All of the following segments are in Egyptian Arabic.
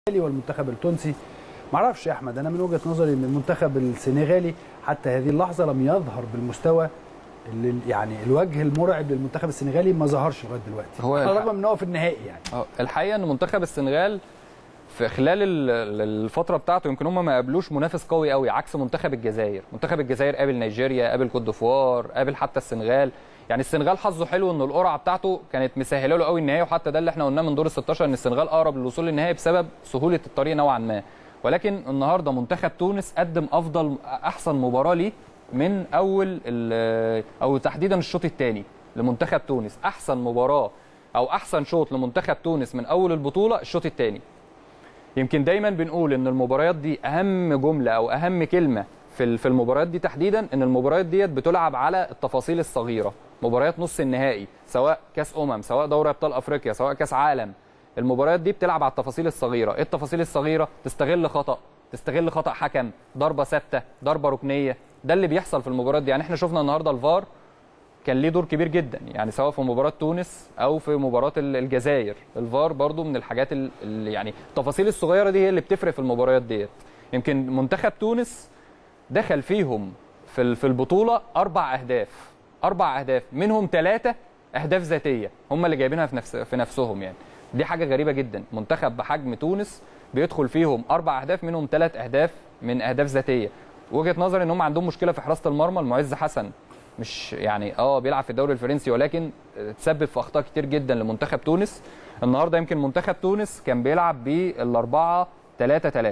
والمنتخب التونسي معرفش يا احمد انا من وجهه نظري ان المنتخب السنغالي حتى هذه اللحظه لم يظهر بالمستوى اللي يعني الوجه المرعب للمنتخب السنغالي ما ظهرش لغايه دلوقتي هو على الح- الرغم من ان هو في النهائي يعني اه الحقيقه ان منتخب السنغال في خلال ال- ال- الفتره بتاعته يمكن هم ما قابلوش منافس قوي قوي عكس منتخب الجزائر منتخب الجزائر قابل نيجيريا قابل كوت ديفوار قابل حتى السنغال يعني السنغال حظه حلو ان القرعه بتاعته كانت مسهله له قوي النهائي وحتى ده اللي احنا قلناه من دور ال 16 ان السنغال اقرب للوصول للنهائي بسبب سهوله الطريق نوعا ما ولكن النهارده منتخب تونس قدم افضل احسن مباراه ليه من اول ال- او تحديدا الشوط الثاني لمنتخب تونس احسن مباراه او احسن شوط لمنتخب تونس من اول البطوله الشوط الثاني يمكن دايما بنقول ان المباريات دي اهم جمله او اهم كلمه في ال- في المباريات دي تحديدا ان المباريات ديت بتلعب على التفاصيل الصغيره مباريات نص النهائي سواء كاس امم سواء دوري ابطال افريقيا سواء كاس عالم المباريات دي بتلعب على التفاصيل الصغيره ايه التفاصيل الصغيره تستغل خطا تستغل خطا حكم ضربه ثابته ضربه ركنيه ده اللي بيحصل في المباريات دي يعني احنا شفنا النهارده الفار كان ليه دور كبير جدا يعني سواء في مباراه تونس او في مباراه ال- الجزائر الفار برضو من الحاجات ال- اللي يعني التفاصيل الصغيره دي هي اللي بتفرق في المباريات ديت يمكن منتخب تونس دخل فيهم في ال- في البطوله اربع اهداف اربع اهداف منهم ثلاثه اهداف ذاتيه هم اللي جايبينها في نفس في نفسهم يعني دي حاجه غريبه جدا منتخب بحجم تونس بيدخل فيهم اربع اهداف منهم ثلاث اهداف من اهداف ذاتيه وجهه نظري ان هم عندهم مشكله في حراسه المرمى المعز حسن مش يعني اه بيلعب في الدوري الفرنسي ولكن تسبب في اخطاء كتير جدا لمنتخب تونس النهارده يمكن منتخب تونس كان بيلعب بالاربعه 3 3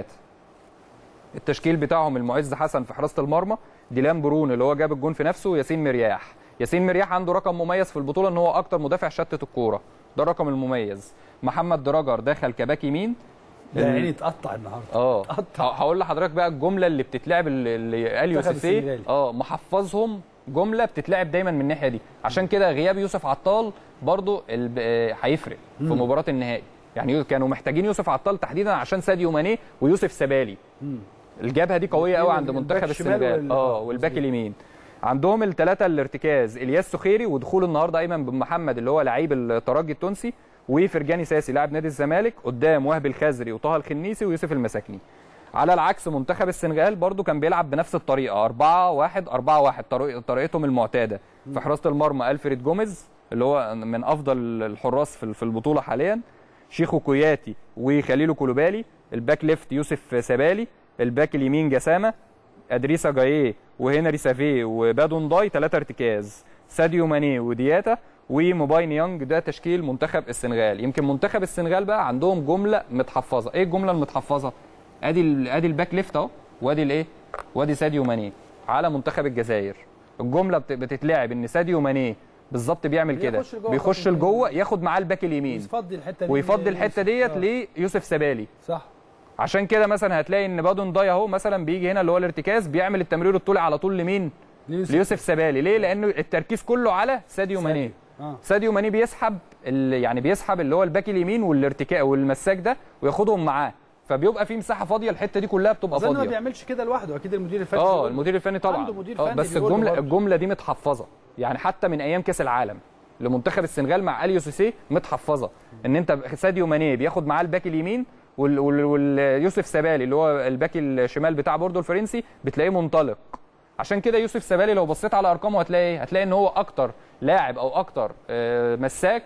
التشكيل بتاعهم المعز حسن في حراسه المرمى ديلان برون اللي هو جاب الجون في نفسه وياسين مرياح ياسين مرياح عنده رقم مميز في البطوله ان هو اكتر مدافع شتت الكوره ده الرقم المميز محمد دراجر دخل كباك يمين ده عيني اتقطع النهارده اه اتقطع. ه- هقول لحضرتك بقى الجمله اللي بتتلعب اللي- اللي اليو منتخب سيسي السنغالي. اه محفظهم جمله بتتلعب دايما من الناحيه دي عشان كده غياب يوسف عطال برضو الب- آه، هيفرق في مباراه النهائي يعني يو- كانوا محتاجين يوسف عطال تحديدا عشان ساديو ماني ويوسف سبالي الجبهه دي قويه قوي عند الباك منتخب الشمال السنغال وال- اه آه، والباك مظبوط. اليمين عندهم الثلاثه الارتكاز الياس سخيري ودخول النهارده ايمن بن محمد اللي هو لعيب الترجي التونسي وفرجاني ساسي لاعب نادي الزمالك قدام وهب الخزري وطه الخنيسي ويوسف المساكني على العكس منتخب السنغال برضو كان بيلعب بنفس الطريقه 4 1 4 1 طريق- طريقتهم المعتاده في حراسه المرمى الفريد جوميز اللي هو من افضل الحراس في في البطوله حاليا شيخو كوياتي وخليلو كولوبالي الباك ليفت يوسف سبالي الباك اليمين جسامه ادريسا جايه وهنري سافي وبادون داي ثلاثه ارتكاز ساديو ماني ودياتا وموباي نيانج ده تشكيل منتخب السنغال يمكن منتخب السنغال بقى عندهم جمله متحفظه ايه الجمله المتحفظه ادي ال- ادي الباك ليفت اهو وادي الايه وادي ساديو ماني على منتخب الجزائر الجمله بت- بتتلعب ان ساديو ماني بالظبط بيعمل كده بيخش لجوه بيخش خط لجوه ياخد معاه الباك اليمين يفضي الحته دي ويفضي الحته ديت آه. ليوسف سبالي صح عشان كده مثلا هتلاقي ان بادون داي اهو مثلا بيجي هنا اللي هو الارتكاز بيعمل التمرير الطولي على طول لمين؟ ليوسف. ليوسف سبالي ليه؟ لانه التركيز كله على ساديو ماني اه ساديو ماني بيسحب ال- يعني بيسحب اللي هو الباك اليمين والارتكاء والمساك ده وياخدهم معاه فبيبقى في مساحه فاضيه الحته دي كلها بتبقى اظن ما فاضيه بيعملش كده لوحده اكيد المدير الفني اه بيقول- المدير الفني طبعا عنده مدير آه، فني بس بيقول له الجمله برضه. الجمله دي متحفظه يعني حتى من ايام كاس العالم لمنتخب السنغال مع اليو سيسي متحفظه ان انت ساديو ماني بياخد معاه الباك اليمين وال- وال- واليوسف سبالي اللي هو الباك الشمال بتاع بوردو الفرنسي بتلاقيه منطلق عشان كده يوسف سبالي لو بصيت على ارقامه هتلاقي ايه هتلاقي ان هو اكتر لاعب او اكتر آه، مساك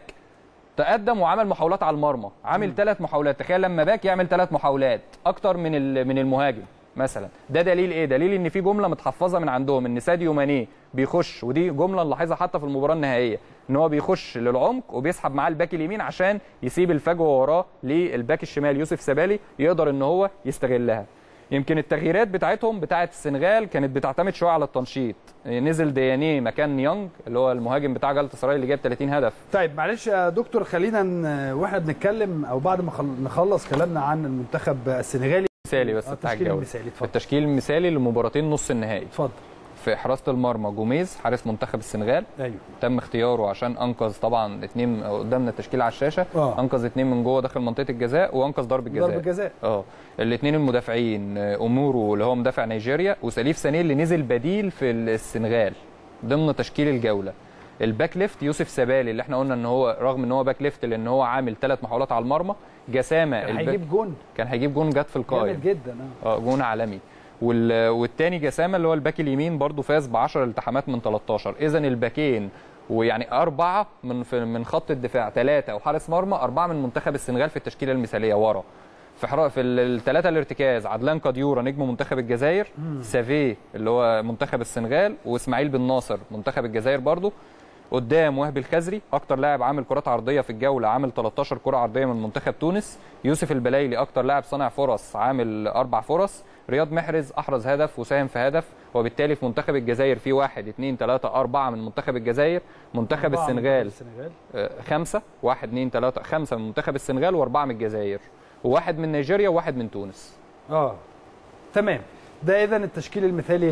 تقدم وعمل محاولات على المرمى عامل ثلاث محاولات تخيل لما باك يعمل ثلاث محاولات اكتر من ال- من المهاجم مثلا ده دليل ايه دليل ان في جمله متحفظه من عندهم ان ساديو ماني بيخش ودي جمله نلاحظها حتى في المباراه النهائيه ان هو بيخش للعمق وبيسحب معاه الباك اليمين عشان يسيب الفجوه وراه للباك الشمال يوسف سبالي يقدر ان هو يستغلها يمكن التغييرات بتاعتهم بتاعت السنغال كانت بتعتمد شويه على التنشيط نزل دياني مكان يونج اللي هو المهاجم بتاع جلطة سراي اللي جاب 30 هدف طيب معلش يا دكتور خلينا ن- واحنا بنتكلم او بعد ما خل- نخلص كلامنا عن المنتخب السنغالي مثالي بس آه، بتاع التشكيل الجوله المثالي اتفضل التشكيل المثالي لمباراتين نص النهائي اتفضل في حراسه المرمى جوميز حارس منتخب السنغال ايوه تم اختياره عشان انقذ طبعا اتنين قدامنا التشكيل على الشاشه آه. انقذ اتنين من جوه داخل منطقه الجزاء وانقذ ضربه جزاء ضربه جزاء اه الاثنين المدافعين آه، امورو اللي هو مدافع نيجيريا وسليف سانيه اللي نزل بديل في السنغال ضمن تشكيل الجوله الباك ليفت يوسف سبالي اللي احنا قلنا ان هو رغم ان هو باك ليفت لان هو عامل ثلاث محاولات على المرمى جسامه كان الباك هيجيب جون كان هيجيب جون جت في القائم جامد جدا اه اه جون عالمي وال... والتاني جسامه اللي هو الباك اليمين برضو فاز ب 10 التحامات من 13 اذا الباكين ويعني اربعه من في من خط الدفاع ثلاثه وحارس مرمى اربعه من منتخب السنغال في التشكيله المثاليه ورا في حرا في الثلاثه الارتكاز عدلان قديورة نجم منتخب الجزائر سافي اللي هو منتخب السنغال واسماعيل بن ناصر منتخب الجزائر برضو قدام وهبي الخزري اكتر لاعب عامل كرات عرضيه في الجوله عامل 13 كره عرضيه من منتخب تونس يوسف البلايلي اكتر لاعب صانع فرص عامل اربع فرص رياض محرز احرز هدف وساهم في هدف وبالتالي في منتخب الجزائر في واحد اثنين ثلاثة أربعة من منتخب الجزائر منتخب أربعة من السنغال السنغال آه، خمسة واحد اثنين ثلاثة خمسة من منتخب السنغال وأربعة من الجزائر وواحد من نيجيريا وواحد من تونس اه تمام ده اذا التشكيل المثالي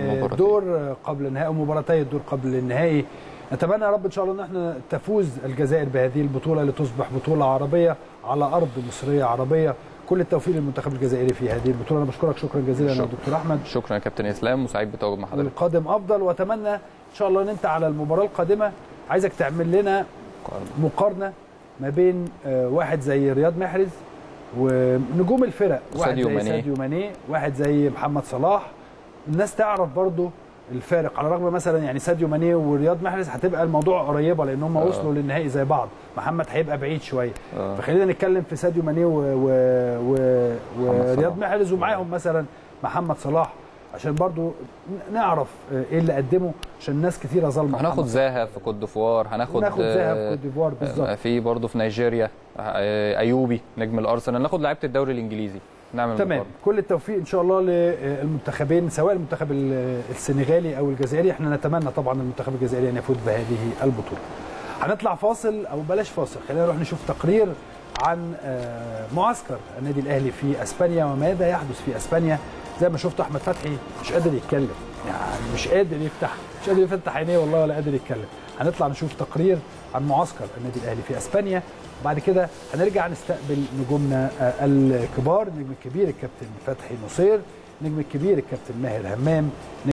للدور قبل نهائي مباراتي الدور قبل النهائي نتمنى يا رب ان شاء الله ان احنا تفوز الجزائر بهذه البطوله لتصبح بطوله عربيه على ارض مصريه عربيه كل التوفيق للمنتخب الجزائري في هذه البطوله انا بشكرك شكرا جزيلا يا شكرا. دكتور احمد شكرا يا كابتن إسلام وسعيد بتواجد مع حضرتك والقادم افضل واتمنى ان شاء الله ان انت على المباراه القادمه عايزك تعمل لنا مقارنه ما بين آه، واحد زي رياض محرز ونجوم الفرق واحد ساديو زي ماني. ساديو ماني واحد زي محمد صلاح الناس تعرف برضو الفارق على الرغم مثلا يعني ساديو ماني ورياض محرز هتبقى الموضوع قريبه لان هم آه. وصلوا للنهائي زي بعض محمد هيبقى بعيد شويه آه. فخلينا نتكلم في ساديو ماني و... و... و... ورياض صلاح. محرز ومعاهم مثلا محمد صلاح عشان برضو ن- نعرف آه، ايه اللي قدمه عشان ناس كثيره ظلمه هناخد محمد زاها في كوت ديفوار هناخد وناخد ذهب آه، كوت ديفوار بالظبط في برضه في نيجيريا آه، ايوبي نجم الارسنال ناخد لعيبه الدوري الانجليزي نعمل تمام مقارنة. كل التوفيق ان شاء الله للمنتخبين سواء المنتخب ال- السنغالي او الجزائري احنا نتمنى طبعا المنتخب الجزائري ان يفوز بهذه البطوله هنطلع فاصل او بلاش فاصل خلينا نروح نشوف تقرير عن آه، معسكر النادي الاهلي في اسبانيا وماذا يحدث في اسبانيا زي ما شفت احمد فتحي مش قادر يتكلم يعني مش قادر يفتح مش قادر يفتح عينيه والله ولا قادر يتكلم هنطلع نشوف تقرير عن معسكر النادي الاهلي في اسبانيا وبعد كده هنرجع نستقبل نجومنا آه، الكبار النجم الكبير الكابتن فتحي نصير النجم الكبير الكابتن ماهر همام